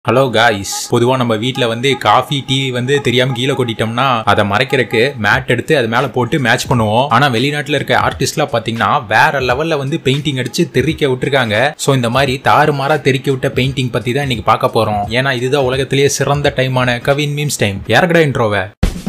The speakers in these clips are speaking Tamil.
ஹலோ காய்ஸ் பொதுவா நம்ம வீட்ல வந்து காஃபி டீ வந்து தெரியாம கீழே கொட்டிட்டோம்னா அதை மறைக்கிறதுக்கு மேட் எடுத்து அது மேல போட்டு மேட்ச் பண்ணுவோம் ஆனா வெளிநாட்டுல இருக்க ஆர்டிஸ்ட்லாம் பாத்தீங்கன்னா வேற லெவல்ல வந்து பெயிண்டிங் அடிச்சு தெறிக்க விட்டுருக்காங்க சோ இந்த மாதிரி தாறுமாறா தெறிக்க விட்ட பெயிண்டிங் பத்தி தான் இன்னைக்கு பார்க்க போறோம் ஏன்னா இதுதான் உலகத்திலேயே சிறந்த டைமான கவின் மீம்ஸ் டைம் யாருக்கடா இன்ட்ரோவை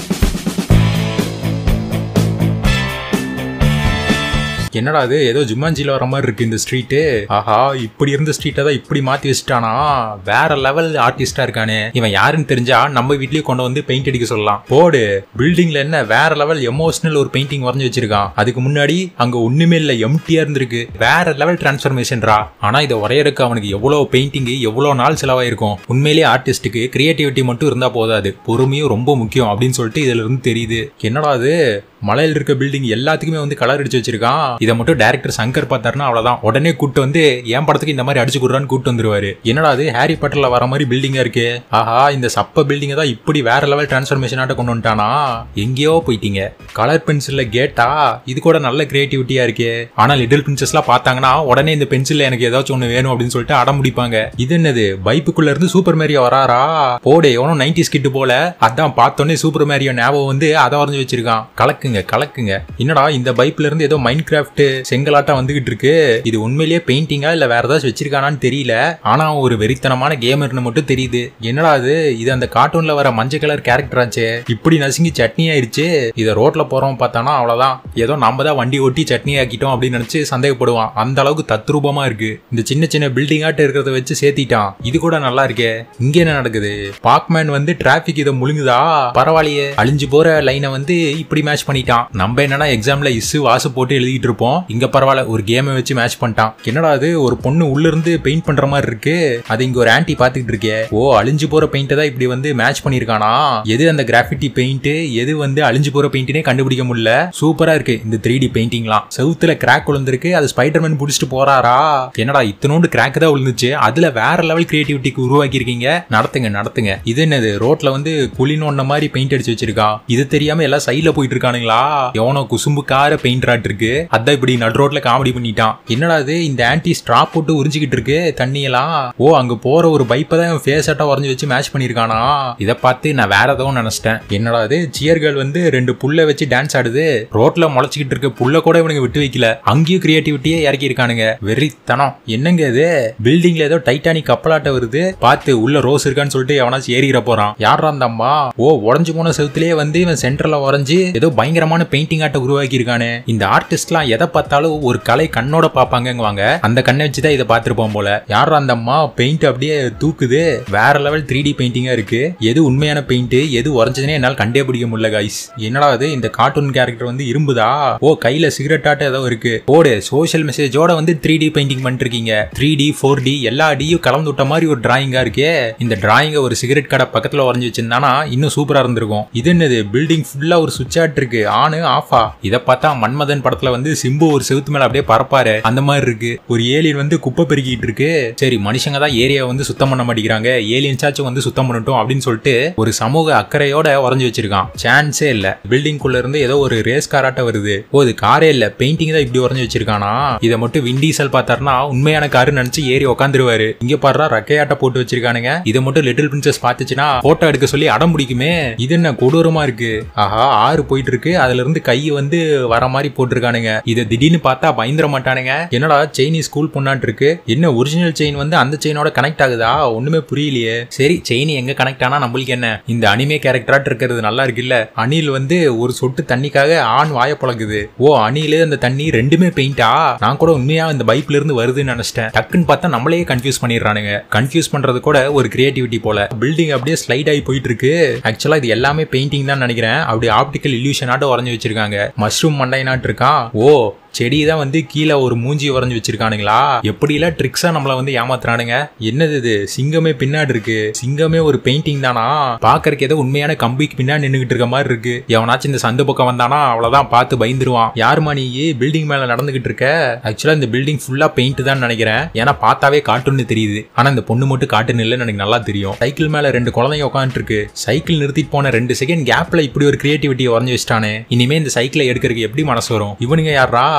என்னடா அது ஏதோ ஜும்மாஞ்சில வர மாதிரி இருக்கு இந்த ஸ்ட்ரீட்டு ஆஹா இப்படி இருந்த ஸ்ட்ரீட்டை தான் இப்படி மாத்தி வச்சுட்டானா வேற லெவல் ஆர்டிஸ்டா இருக்கானே இவன் யாருன்னு தெரிஞ்சா நம்ம வீட்லயே கொண்டு வந்து பெயிண்ட் அடிக்க சொல்லலாம் போடு பில்டிங்ல என்ன வேற லெவல் எமோஷனல் ஒரு பெயிண்டிங் வரைஞ்சு வச்சிருக்கான் அதுக்கு முன்னாடி அங்க ஒண்ணுமே இல்ல எம்டியா இருந்திருக்கு வேற லெவல் டிரான்ஸ்ஃபர்மேஷன்ரா ஆனா இதை வரையறதுக்கு அவனுக்கு எவ்வளவு பெயிண்டிங் எவ்வளவு நாள் செலவாயிருக்கும் உண்மையிலேயே ஆர்டிஸ்ட்டுக்கு கிரியேட்டிவிட்டி மட்டும் இருந்தா போதாது பொறுமையும் ரொம்ப முக்கியம் அப்படின்னு சொல்லிட்டு இதுல இருந்து தெரியுது என்னடா அது மலையில் இருக்க பில்டிங் எல்லாத்துக்குமே வந்து கலர் அடிச்சு வச்சிருக்கான் இதை மட்டும் டேரக்டர் சங்கர் பார்த்தாருன்னா அவ்வளவுதான் உடனே கூட்டு வந்து என் படத்துக்கு இந்த மாதிரி அடிச்சு கொடுறான்னு கூட்டு வந்துருவாரு என்னடா அது ஹாரி பாட்டர்ல வர மாதிரி பில்டிங்கா இருக்கு ஆஹா இந்த சப்ப பில்டிங்கை தான் இப்படி வேற லெவல் டிரான்ஸ்ஃபர்மேஷனாட்ட கொண்டு வந்துட்டானா எங்கேயோ போயிட்டீங்க கலர் பென்சில்ல கேட்டா இது கூட நல்ல கிரியேட்டிவிட்டியா இருக்கே ஆனா லிட்டில் பிரின்சஸ்லாம் பார்த்தாங்கன்னா உடனே இந்த பென்சில்ல எனக்கு ஏதாச்சும் ஒன்று வேணும் அப்படின்னு சொல்லிட்டு அடம் முடிப்பாங்க இது என்னது பைப்புக்குள்ள இருந்து சூப்பர் மேரியோ வராரா போடே எவனும் நைன்டி ஸ்கிட்டு போல அதான் பார்த்தோன்னே சூப்பர் மேரியோ ஞாபகம் வந்து அதை வரைஞ்சு வச்சிருக்கான் கலக்குங்க கலக்குங்க என்னடா இந்த பைப்ல இருந்து ஏதோ மைண்ட் கிராஃப்ட் செங்கலாட்டம் வந்துகிட்டு இருக்கு இது உண்மையிலேயே பெயிண்டிங்கா இல்ல வேற ஏதாச்சும் வச்சிருக்கானான்னு தெரியல ஆனா அவன் ஒரு வெறித்தனமான கேமர்னு மட்டும் தெரியுது என்னடா அது இது அந்த கார்ட்டூன்ல வர மஞ்சள் கலர் கேரக்டர் ஆச்சே இப்படி நசுங்கி சட்னி ஆயிருச்சு இதை ரோட்ல போறோம் பார்த்தானா அவ்வளவுதான் ஏதோ நம்ம தான் வண்டி ஓட்டி சட்னி ஆக்கிட்டோம் அப்படின்னு நினைச்சு சந்தேகப்படுவான் அந்த அளவுக்கு தத்ரூபமா இருக்கு இந்த சின்ன சின்ன பில்டிங் ஆட்ட இருக்கிறத வச்சு சேர்த்திட்டான் இது கூட நல்லா இருக்கே இங்க என்ன நடக்குது பாக்மேன் வந்து டிராபிக் இதை முழுங்குதா பரவாயில்லையே அழிஞ்சு போற லைனை வந்து இப்படி மேட்ச் பண்ணிட்டான் நம்ம என்னன்னா எக்ஸாம்ல இஸ்ஸு வாசு போட்டு எழுதிட்டு இருப்போம் இங்க பரவாயில்ல ஒரு கேமை வச்சு மேட்ச் பண்ணிட்டான் என்னடா அது ஒரு பொண்ணு உள்ள இருந்து பெயிண்ட் பண்ற மாதிரி இருக்கு அது இங்க ஒரு ஆன்டி பாத்துக்கிட்டு இருக்கே ஓ அழிஞ்சு போற பெயிண்ட் தான் இப்படி வந்து மேட்ச் பண்ணிருக்கானா எது அந்த கிராஃபிட்டி பெயிண்ட் எது வந்து அழிஞ்சு போற பெயிண்ட்னே கண்டுபிடிக்க முடியல சூப்பரா இருக்கு இந்த த்ரீ டி பெயிண்டிங்லாம் செவுத்துல கிராக் விழுந்திருக்கு அது ஸ்பைடர்மேன் புடிச்சிட்டு போறாரா என்னடா இத்தனோண்டு கிராக் தான் விழுந்துச்சு அதுல வேற லெவல் கிரியேட்டிவிட்டிக்கு உருவாக்கி இருக்கீங்க நடத்துங்க நடத்துங்க இது என்னது ரோட்ல வந்து குளினோன்ன மாதிரி பெயிண்ட் அடிச்சு வச்சிருக்கான் இது தெரியாம எல்லாம் சைட்ல போயிட்டு இருக்கானுங்களா எவனோ குசும்புக்கார பெயிண்ட் ராட் இருக்கு அதான் இப்படி நடு ரோட்ல காமெடி பண்ணிட்டான் என்னடா இது இந்த ஆன்டி ஸ்ட்ரா போட்டு உறிஞ்சிக்கிட்டு இருக்கு தண்ணியெல்லாம் ஓ அங்க போற ஒரு பைப்பை தான் ஃபேஸ் ஆட்டா வரைஞ்சு வச்சு மேட்ச் பண்ணிருக்கானா இதை பார்த்து நான் வேற ஏதோ நினைச்சிட்டேன் என்னடா இது சியர்கள் வந்து ரெண்டு புல்ல வச்சு டான்ஸ் ஆடுது ரோட்ல முளைச்சிக்கிட்டு இருக்க புல்ல கூட இவனுங்க விட்டு வைக்கல அங்கேயும் கிரியேட்டிவிட்டியே இறக்கி இருக்கானுங்க வெறித்தனம் என்னங்க இது பில்டிங்ல ஏதோ டைட்டானிக் கப்பலாட்ட வருது பார்த்து உள்ள ரோஸ் இருக்கான்னு சொல்லிட்டு எவனாச்சும் ஏறிற போறான் யாரா அந்த அம்மா ஓ உடஞ்சு போன செவுத்துலயே வந்து இவன் சென்டர்ல வரைஞ்சு ஏதோ பயங்கரமான பெயிண்டிங் ஆட்ட உருவாக்கி இருக்கானே இந்த ஆர்டிஸ்ட்லாம் எதை பார்த்தாலும் ஒரு கலை கண்ணோட பாப்பாங்கங்குவாங்க அந்த கண்ணை வச்சுதான் இதை பார்த்திருப்போம் போல யாரா அந்த அம்மா பெயிண்ட் அப்படியே தூக்குது வேற லெவல் த்ரீ டி பெயிண்டிங்கா இருக்கு எது உண்மையான பெயிண்ட் எது உறைஞ்சதுனே என்னால் கண்டே பிடிக்க முடியல கைஸ் என்னடா அது இந்த கார்ட்டூன் கேரக்டர் வந்து இரும்புதா ஓ கையில சிகரெட் ஆட்ட ஏதோ இருக்கு ஓடு சோஷியல் மெசேஜோட வந்து த்ரீ டி பெயிண்டிங் பண்ணிருக்கீங்க த்ரீ டி ஃபோர் டி எல்லா டியும் கலந்து விட்ட மாதிரி ஒரு டிராயிங்கா இருக்கே இந்த டிராயிங்க ஒரு சிகரெட் கடை பக்கத்துல வரைஞ்சு வச்சிருந்தானா இன்னும் சூப்பரா இருந்திருக்கும் இது என்னது பில்டிங் ஃபுல்லா ஒரு சுவிட்ச் ஆட் இருக்கு ஆனு ஆஃபா இதை பார்த்தா மன்மதன் படத்துல வந்து சிம்பு ஒரு செவுத்து மேல அப்படியே பறப்பாரு அந்த மாதிரி இருக்கு ஒரு ஏலியன் வந்து குப்பை பெருக்கிட்டு இருக்கு சரி மனுஷங்க தான் ஏரியா வந்து சுத்தம் பண்ண மாட்டேங்கிறாங்க ஏலியன்ஸாச்சும் வந்து சுத்தம் பண்ணட்டும் அப்படின்னு சொல்லிட்டு ஒரு சமூக அக்கறையோட வரைஞ்சு வச்சிருக்கான் சான்ஸே இல்ல பில்டிங் குள்ள இருந்து ஏதோ ஒரு ரேஸ் காராட்ட வருது ஓ இது காரே இல்ல பெயிண்டிங் தான் இப்படி வரைஞ்சு வச்சிருக்கானா இதை மட்டும் விண்டீசல் பார்த்தாருன்னா உண்மையான காரு நினைச்சு ஏறி உட்காந்துருவாரு இங்க பாடுறா ரக்கையாட்ட போட்டு வச்சிருக்கானுங்க இதை மட்டும் லிட்டில் பிரின்சஸ் பார்த்துச்சுன்னா போட்டோ எடுக்க சொல்லி அடம் பிடிக்குமே இது என்ன கொடூரமா இருக்கு ஆஹா ஆறு போயிட்டு இருக்கு அதுல இருந்து கை வந்து வர மாதிரி போட்டிருக்கானுங்க இதை திடீர்னு பார்த்தா பயந்துட மாட்டானுங்க என்னடா செயினி ஸ்கூல் பொண்ணாட்டு இருக்கு என்ன ஒரிஜினல் செயின் வந்து அந்த செயினோட கனெக்ட் ஆகுதா ஒண்ணுமே புரியலையே சரி செயின் எங்க கனெக்ட் ஆனா நம்மளுக்கு என்ன இந்த அனிமே கேரக்டராட் இருக்கிறது நல்லா இருக்குல்ல அணில் வந்து ஒரு சொட்டு தண்ணிக்காக ஆண் வாய பழகுது ஓ அணிலு அந்த தண்ணி ரெண்டுமே பெயிண்டா நான் கூட உண்மையா இந்த பைப்ல இருந்து வருதுன்னு நினைச்சிட்டேன் டக்குன்னு பார்த்தா நம்மளே கன்ஃபியூஸ் பண்ணிடுறானுங்க கன்ஃபியூஸ் பண்றது கூட ஒரு கிரியேட்டிவிட்டி போல பில்டிங் அப்படியே ஸ்லைட் ஆகி போயிட்டு இருக்கு ஆக்சுவலா இது எல்லாமே பெயிண்டிங் தான் நினைக்கிறேன் அப்படி ஆப்டிக்கல் இல்யூஷனாட்டும் வரைஞ்சு வச்சிருக்காங்க மஷ்ரூம் மண்டைனாட்டு இருக்கான் ஓ செடி தான் வந்து கீழே ஒரு மூஞ்சி வரைஞ்சு வச்சிருக்கானுங்களா எப்படிலாம் ட்ரிக்ஸா நம்மள வந்து ஏமாத்துறானுங்க என்னது இது சிங்கமே பின்னாடி இருக்கு சிங்கமே ஒரு பெயிண்டிங் தானா பாக்குறதுக்கு ஏதோ உண்மையான கம்பிக்கு பின்னாடி நின்னுகிட்டு இருக்க மாதிரி இருக்கு எவனாச்சும் இந்த சந்து பக்கம் வந்தானா அவ்வளவுதான் பார்த்து பயந்துருவான் யாருமா நீ பில்டிங் மேல நடந்துகிட்டு இருக்க ஆக்சுவலா இந்த பில்டிங் ஃபுல்லா பெயிண்ட் தான் நினைக்கிறேன் ஏன்னா பார்த்தாவே காட்டுன்னு தெரியுது ஆனா இந்த பொண்ணு மட்டும் காட்டுன்னு இல்லைன்னு எனக்கு நல்லா தெரியும் சைக்கிள் மேல ரெண்டு குழந்தைங்க உட்காந்துட்டு இருக்கு சைக்கிள் நிறுத்திட்டு போன ரெண்டு செகண்ட் கேப்ல இப்படி ஒரு கிரியேட்டிவிட்டி வரைஞ்சு வச்சிட்டானே இனிமே இந்த சைக்கிளை எடுக்கிறதுக்கு எப்படி மனசு வரும் இவனுங்க யாரா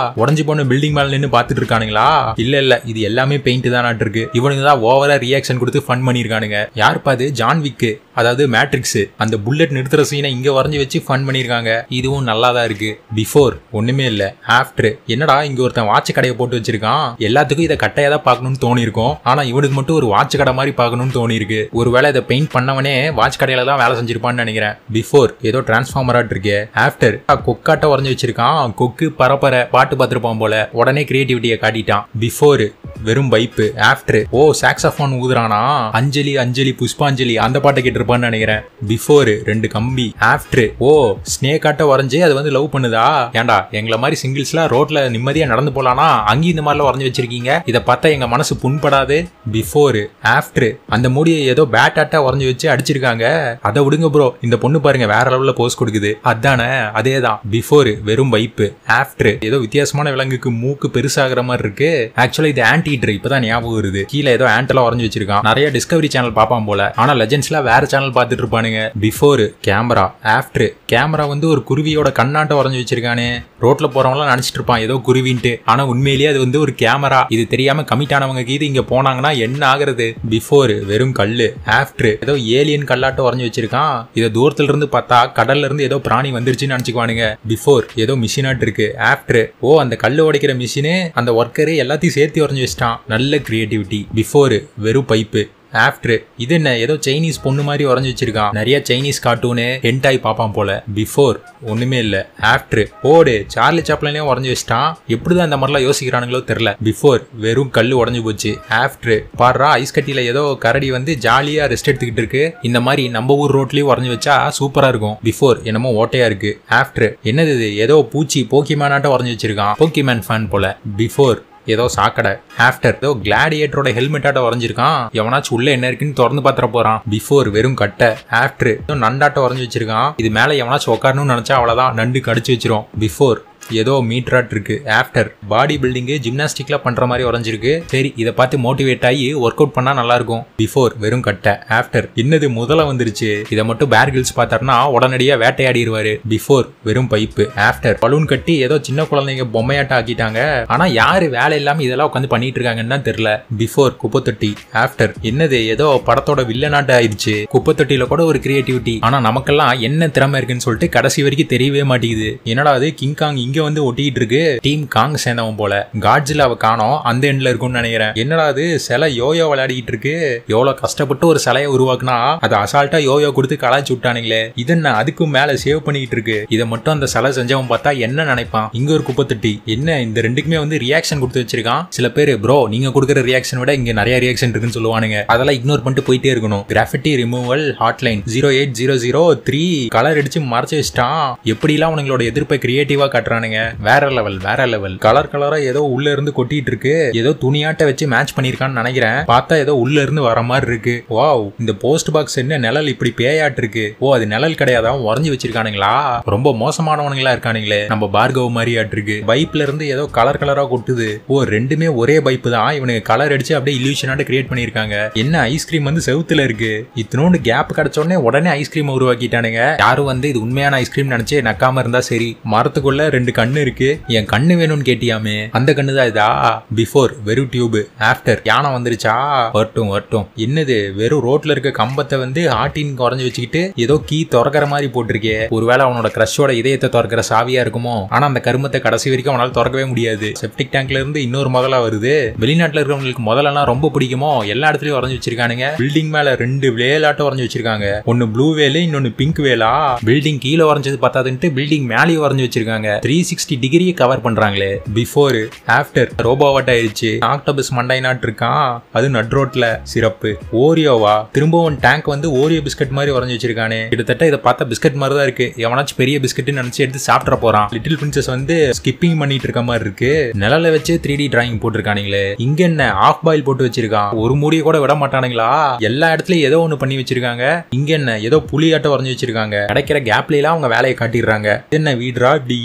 உடஞ்சு போன பில்டிங் மேல நின்னு பாத்துட்டு இருக்கானுங்களா இல்ல இல்ல இது எல்லாமே பெயிண்ட் தான் இருக்கு இவனுங்க தான் ஓவரா ரியாக்ஷன் கொடுத்து ஃபன் பண்ணிருக்கானுங்க யார் பாது ஜான் விக்கு அதாவது மேட்ரிக்ஸ் அந்த புல்லட் நிறுத்துற சீனை இங்க வரைஞ்சு வச்சு ஃபன் பண்ணிருக்காங்க இதுவும் நல்லா தான் இருக்கு பிஃபோர் ஒண்ணுமே இல்ல ஆஃப்டர் என்னடா இங்க ஒருத்தன் வாட்ச் கடையை போட்டு வச்சிருக்கான் எல்லாத்துக்கும் இதை கட்டையா தான் பார்க்கணும்னு தோணி இருக்கும் ஆனா இவனுக்கு மட்டும் ஒரு வாட்ச் கடை மாதிரி பார்க்கணும்னு தோணி இருக்கு ஒருவேளை இதை பெயிண்ட் பண்ணவனே வாட்ச் கடையில தான் வேலை செஞ்சிருப்பான்னு நினைக்கிறேன் பிஃபோர் ஏதோ டிரான்ஸ்ஃபார்மராட் இருக்கே ஆஃப்டர் கொக்காட்ட வரைஞ்சு வச்சிருக்கான் கொக்கு பரப்பர பாட்டு பார்த்திருப்பான் போல உடனே கிரியேட்டிவிட்டியை காட்டிட்டான் பிஃபோர் வெறும் பைப்பு ஆஃப்டர் ஓ சாக்ஸாஃபோன் ஊதுறானா அஞ்சலி அஞ்சலி புஷ்பாஞ்சலி அந்த பாட்டை கேட்டிருப்பான்னு நினைக்கிறேன் பிஃபோர் ரெண்டு கம்பி ஆஃப்டர் ஓ ஸ்னேக் ஆட்ட வரைஞ்சு அது வந்து லவ் பண்ணுதா ஏன்டா எங்களை மாதிரி சிங்கிள்ஸ்லாம் ரோட்ல நிம்மதியா நடந்து போலானா அங்கேயும் இந்த மாதிரிலாம் வரைஞ்சு வச்சிருக்கீங்க இதை பார்த்தா எங்க மனசு புண்படாது பிஃபோர் ஆஃப்டர் அந்த மூடியை ஏதோ பேட் ஆட்டா வரைஞ்சு வச்சு அடிச்சிருக்காங்க அதை விடுங்க ப்ரோ இந்த பொண்ணு பாருங்க வேற லெவல்ல போஸ் கொடுக்குது அதானே அதே தான் பிஃபோர் வெறும் வைப்பு ஆஃப்டர் ஏதோ வித்தியாசமான விலங்குக்கு மூக்கு பெருசாகிற மாதிரி இருக்கு ஆக்சுவலா இது ஆன்டி ஈட்டர் இப்பதான் ஞாபகம் வருது கீழே ஏதோ ஆண்டெல்லாம் வரைஞ்சு வச்சிருக்கான் நிறைய டிஸ்கவரி சேனல் பார்ப்பான் போல ஆனா லெஜெண்ட்ஸ்ல வேற சேனல் பார்த்துட்டு இருப்பானுங்க பிஃபோர் கேமரா ஆஃப்டர் கேமரா வந்து ஒரு குருவியோட கண்ணாட்டம் வரைஞ்சு வச்சிருக்கானே ரோட்ல போறவங்களாம் நினைச்சிட்டு இருப்பான் ஏதோ குருவின்ட்டு ஆனா உண்மையிலேயே அது வந்து ஒரு கேமரா இது தெரியாம கமிட் ஆனவங்க கீது இங்க போனாங்கன்னா என்ன ஆகுறது பிஃபோர் வெறும் கல்லு ஆஃப்டர் ஏதோ ஏலியன் கல்லாட்டம் வரைஞ்சு வச்சிருக்கான் இதை தூரத்துல இருந்து பார்த்தா கடல்ல இருந்து ஏதோ பிராணி வந்துருச்சுன்னு நினைச்சுக்குவானுங்க பிஃபோர் ஏதோ மிஷினாட் இருக்கு ஆஃப்டர் ஓ அந்த கல்லு உடைக்கிற மிஷினு அந்த ஒர்க்கரு எல்லாத்தையும் சேர்த்து வரைஞ்சு வச்சிட்டான் நல்ல கிரியேட்டிவிட்டி பிஃபோர் வெறும் பைப்பு ஆஃப்டர் இது என்ன ஏதோ சைனீஸ் பொண்ணு மாதிரி வரைஞ்சு வச்சிருக்கான் நிறைய சைனீஸ் கார்ட்டூனு ஹென்டாய் பாப்பான் போல பிஃபோர் ஒண்ணுமே இல்ல ஆஃப்டர் ஓடு சார்லி சாப்ளனே உடஞ்சு வச்சிட்டான் எப்படிதான் இந்த மாதிரிலாம் யோசிக்கிறானுங்களோ தெரியல பிஃபோர் வெறும் கல்லு உடஞ்சு போச்சு ஆஃப்டர் பாடுறா ஐஸ் கட்டியில ஏதோ கரடி வந்து ஜாலியா ரெஸ்ட் எடுத்துக்கிட்டு இருக்கு இந்த மாதிரி நம்ம ஊர் ரோட்லயும் உடஞ்சு வச்சா சூப்பரா இருக்கும் பிஃபோர் என்னமோ ஓட்டையா இருக்கு ஆஃப்டர் என்னது இது ஏதோ பூச்சி போக்கிமேனாட்டம் உடஞ்சு வச்சிருக்கான் போக்கிமேன் ஃபேன் போல பிஃபோர் ஏதோ சாக்கடை ஆஃப்டர் ஏதோ கிளாடியேட்டரோட ஹெல்மெட்டாட்ட வரைஞ்சிருக்கான் எவனாச்சும் உள்ள என்ன இருக்குன்னு திறந்து பாத்திர போறான் பிஃபோர் வெறும் கட்டை ஆஃப்டர் ஏதோ நண்டாட்ட வரைஞ்சு வச்சிருக்கான் இது மேல எவனாச்சும் உட்காரணும்னு நினைச்சா அவ்வளவுதான் நண்டு கடிச்சு வச்சிரும் பிஃபோர் ஏதோ மீட்ராட் இருக்கு ஆஃப்டர் பாடி பில்டிங்கு ஜிம்னாஸ்டிக்ல பண்ற மாதிரி உறைஞ்சிருக்கு சரி இதை பார்த்து மோட்டிவேட் ஆகி ஒர்க் அவுட் பண்ணா நல்லா இருக்கும் பிஃபோர் வெறும் கட்டை ஆஃப்டர் என்னது முதல்ல வந்துருச்சு இதை மட்டும் பேர்கில்ஸ் பார்த்தாருன்னா உடனடியா வேட்டையாடிடுவாரு பிஃபோர் வெறும் பைப்பு ஆஃப்டர் பலூன் கட்டி ஏதோ சின்ன குழந்தைங்க பொம்மையாட்டம் ஆக்கிட்டாங்க ஆனா யாரு வேலை இல்லாம இதெல்லாம் உட்காந்து பண்ணிட்டு இருக்காங்கன்னு தான் தெரியல பிஃபோர் குப்பத்தொட்டி ஆஃப்டர் என்னது ஏதோ படத்தோட வில்லனாட்ட ஆயிடுச்சு குப்பத்தொட்டியில கூட ஒரு கிரியேட்டிவிட்டி ஆனா நமக்கெல்லாம் என்ன திறமை இருக்குன்னு சொல்லிட்டு கடைசி வரைக்கும் தெரியவே மாட்டேங்குது என்னடா அது கிங் காங் இங்க வந்து ஒட்டிட்டு இருக்கு டீம் காங் சேர்ந்தவன் போல காட்ஜில் அவ காணோம் அந்த எண்ட்ல இருக்கும்னு நினைக்கிறேன் என்னடா அது சிலை யோயோ விளையாடிட்டு இருக்கு எவ்வளவு கஷ்டப்பட்டு ஒரு சிலையை உருவாக்குனா அதை அசால்ட்டா யோயோ கொடுத்து கலாய்ச்சி விட்டானுங்களே இது என்ன அதுக்கும் மேல சேவ் பண்ணிட்டு இருக்கு இதை மட்டும் அந்த சிலை செஞ்சவன் பார்த்தா என்ன நினைப்பான் இங்க ஒரு குப்பை தட்டி என்ன இந்த ரெண்டுக்குமே வந்து ரியாக்ஷன் கொடுத்து வச்சிருக்கான் சில பேர் ப்ரோ நீங்க கொடுக்குற ரியாக்ஷன் விட இங்க நிறைய ரியாக்ஷன் இருக்குன்னு சொல்லுவானுங்க அதெல்லாம் இக்னோர் பண்ணிட்டு போயிட்டே இருக்கணும் graffiti removal hotline zero eight zero zero three colour அடிச்சு மறைச்சு வச்சிட்டான் எப்படிலாம் உங்களோட எதிர்ப்பை கிரியேட்டிவா காட்டுறானுங்க வேற லெவல் வேற லெவல் கலர் கலரா ஏதோ உள்ள இருந்து கொட்டிட்டு இருக்கு ஏதோ துணியாட்ட வச்சு மேட்ச் பண்ணிருக்கான்னு நினைக்கிறேன் பார்த்தா ஏதோ உள்ள இருந்து வர மாதிரி இருக்கு வாவ் இந்த போஸ்ட் பாக்ஸ் என்ன நிழல் இப்படி பேயாட்டு இருக்கு ஓ அது நிழல் கிடையாதான் உறைஞ்சு வச்சிருக்கானுங்களா ரொம்ப மோசமானவனுங்களா இருக்கானுங்களே நம்ம பார்கவ் மாதிரி இருக்கு பைப்ல இருந்து ஏதோ கலர் கலரா கொட்டுது ஓ ரெண்டுமே ஒரே பைப்பு தான் இவனுக்கு கலர் அடிச்சு அப்படியே இல்யூஷனாட்டு கிரியேட் பண்ணிருக்காங்க என்ன ஐஸ்கிரீம் வந்து செவுத்துல இருக்கு இத்தனோண்டு கேப் கிடைச்ச உடனே உடனே ஐஸ்கிரீம் உருவாக்கிட்டானுங்க யாரும் வந்து இது உண்மையான ஐஸ்கிரீம் நினைச்சு நக்காம இருந்தா சரி மரத்துக்குள்ள ரெண்டு கண்ணு இருக்கு என் கண்ணு வேணும்னு கேட்டியாமே அந்த கண்ணு தான் இதா பிஃபோர் வெறும் டியூப் ஆஃப்டர் யானை வந்துருச்சா வரட்டும் வரட்டும் என்னது வெறும் ரோட்ல இருக்க கம்பத்தை வந்து ஆட்டின் குறைஞ்சு வச்சுக்கிட்டு ஏதோ கீ திறக்கிற மாதிரி போட்டிருக்கே ஒருவேளை அவனோட கிரஷோட இதயத்தை திறக்கிற சாவியா இருக்குமோ ஆனா அந்த கருமத்தை கடைசி வரைக்கும் அவனால திறக்கவே முடியாது செப்டிக் டேங்க்ல இருந்து இன்னொரு முதலா வருது வெளிநாட்டுல இருக்கிறவங்களுக்கு முதலெல்லாம் ரொம்ப பிடிக்குமோ எல்லா இடத்துலயும் வரைஞ்சு வச்சிருக்கானுங்க பில்டிங் மேல ரெண்டு வேலாட்டம் வரைஞ்சு வச்சிருக்காங்க ஒன்னு ப்ளூ வேலு இன்னொன்னு பிங்க் வேலா பில்டிங் கீழே வரைஞ்சது பார்த்தாதுன்ட்டு பில்டிங் மேலேயும் வரைஞ்சு வச்சிருக்காங்க த்ரீ சிக்ஸ்டி டிகிரியை கவர் பண்றாங்களே பிஃபோர் ஆஃப்டர் ரோபோவாட் ஆயிருச்சு ஆக்டோபஸ் மண்டைனாட் இருக்கான் அது நட் ரோட்ல சிறப்பு ஓரியோவா திரும்பவும் டேங்க் வந்து ஓரியோ பிஸ்கட் மாதிரி வரைஞ்சு வச்சிருக்கானே கிட்டத்தட்ட இதை பார்த்தா பிஸ்கட் மாதிரி தான் இருக்கு எவனாச்சும் பெரிய பிஸ்கட்னு நினைச்சு எடுத்து சாப்பிட போறான் லிட்டில் பிரின்சஸ் வந்து ஸ்கிப்பிங் பண்ணிட்டு இருக்க மாதிரி இருக்கு நிழல வச்சு த்ரீ டி டிராயிங் போட்டிருக்கானுங்களே இங்க என்ன ஆஃப் பாயில் போட்டு வச்சிருக்கான் ஒரு மூடிய கூட விட மாட்டானுங்களா எல்லா இடத்துலயும் ஏதோ ஒண்ணு பண்ணி வச்சிருக்காங்க இங்க என்ன ஏதோ புலியாட்டம் வரைஞ்சு வச்சிருக்காங்க கிடைக்கிற கேப்ல எல்லாம் அவங்க வேலையை காட்டிடுறாங்க என்ன வீடுறா இப்படி ஈன் சிரிச்சு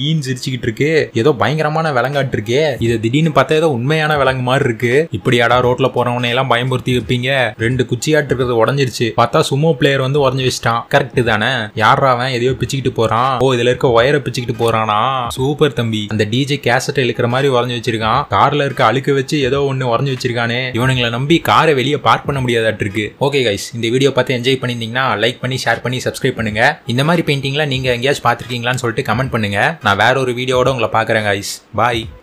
பிச்சுக்கிட்டு இருக்கு ஏதோ பயங்கரமான விலங்காட்டு இருக்கே இது திடீர்னு பார்த்தா ஏதோ உண்மையான விலங்கு மாதிரி இருக்கு இப்படியாடா ரோட்ல போறவனை எல்லாம் பயமுறுத்தி வைப்பீங்க ரெண்டு குச்சியாட்டு இருக்கிறது உடஞ்சிருச்சு பார்த்தா சுமோ பிளேயர் வந்து உடஞ்சு வச்சிட்டான் கரெக்ட் தானே யாரா அவன் எதையோ பிச்சுக்கிட்டு போறான் ஓ இதுல இருக்க ஒயரை பிச்சுக்கிட்டு போறானா சூப்பர் தம்பி அந்த டிஜே கேசட் இழுக்கிற மாதிரி உடஞ்சு வச்சிருக்கான் கார்ல இருக்க அழுக்க வச்சு ஏதோ ஒன்னு உடஞ்சு வச்சிருக்கானே இவனுங்களை நம்பி காரை வெளியே பார்க் பண்ண முடியாதாட்டு இருக்கு ஓகே கைஸ் இந்த வீடியோ பார்த்து என்ஜாய் பண்ணியிருந்தீங்கன்னா லைக் பண்ணி ஷேர் பண்ணி சப்ஸ்கிரைப் பண்ணுங்க இந்த மாதிரி பெயிண்டிங்லாம் நீங்க எங்கேயாச்சும் பார்த்துருக்கீங்களான்னு சொல்லிட்டு கமெண்ட் பண்ணுங்க நான் வேற ஒரு வீடியோவோட உங்களை பார்க்குறேன் கைஸ் பாய்